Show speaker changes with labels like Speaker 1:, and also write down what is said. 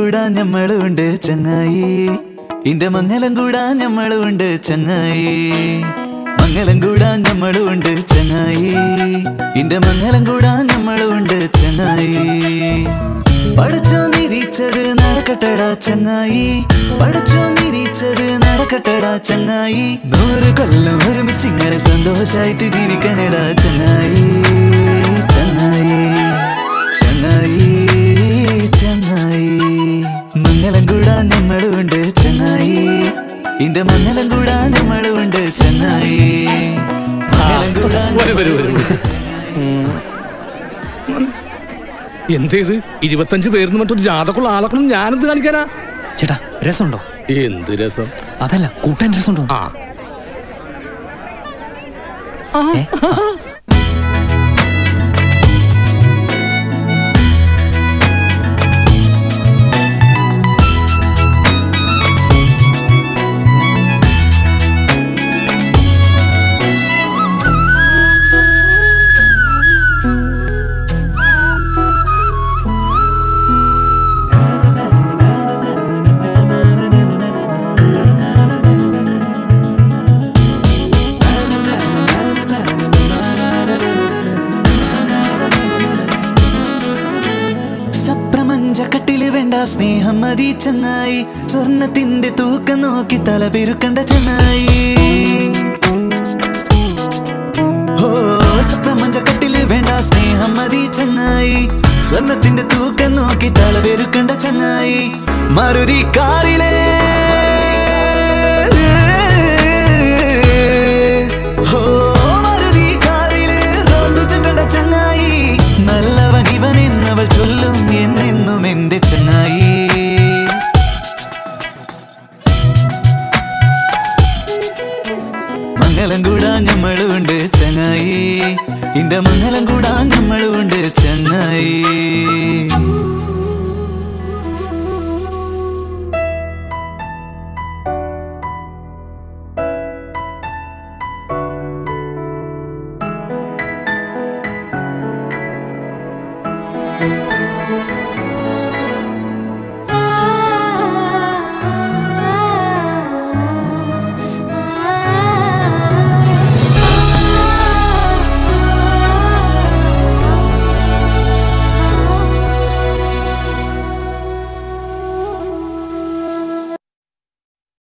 Speaker 1: കൂടാൻ ഞമ്മളുണ്ട് ചങ്ങായി ഇന്റെ മംഗലം കൂടാൻ ഞമ്മളുണ്ട് ചങ്ങായി മംഗലം കൂടാൻ ഞമ്മളുണ്ട് ചങ്ങായി ഇന്റെ മംഗലം കൂടാൻ ഞമ്മളുണ്ട് ചങ്ങായി പഠിച്ചോ നിരീച്ചത് നടക്കട്ടടാ ചങ്ങായി പഠിച്ചോ നിരീച്ചത് നടക്കട്ടടാ ചങ്ങായി നൂറ് കൊല്ലം ഒരുമിച്ച് ഇങ്ങനെ സന്തോഷായിട്ട് ജീവിക്കണടാ ചങ്ങായി ചങ്ങായി ചങ്ങായി ചങ്ങായി മംഗലം കൂടാൻ നമ്മളുണ്ട് ചങ്ങായി ഇന്റെ മംഗലം കൂടാൻ നമ്മളുണ്ട് ചങ്ങായി മംഗലം കൂടാൻ
Speaker 2: വരൂ, വരൂ, വരൂ. എന്തേത് ഇരുപത്തഞ്ച് പേരിന്ന് മറ്റൊരു ജാതക്കുള്ള ആളൊക്കെ ഞാനെന്ത് കാണിക്കാനാ
Speaker 3: ചേട്ടാ രസമുണ്ടോ
Speaker 2: എന്ത് രസം
Speaker 3: അതല്ല കൂട്ടാൻ രസമുണ്ടോ
Speaker 2: ആ
Speaker 3: ഏ? ആ.
Speaker 1: സപ്രമഞ്ച കട്ടില് വേണ്ട സ്നേഹം മതി ചങ്ങായി സ്വർണത്തിന്റെ തൂക്കം നോക്കി തല പെരുക്കണ്ട ചങ്ങായി ഓ സപ്രമഞ്ച കട്ടില് വേണ്ട സ്നേഹം മതി ചങ്ങായി സ്വർണത്തിന്റെ തൂക്കം നോക്കി തല പെരുക്കണ്ട ചങ്ങായി മറുതി കാറിലെ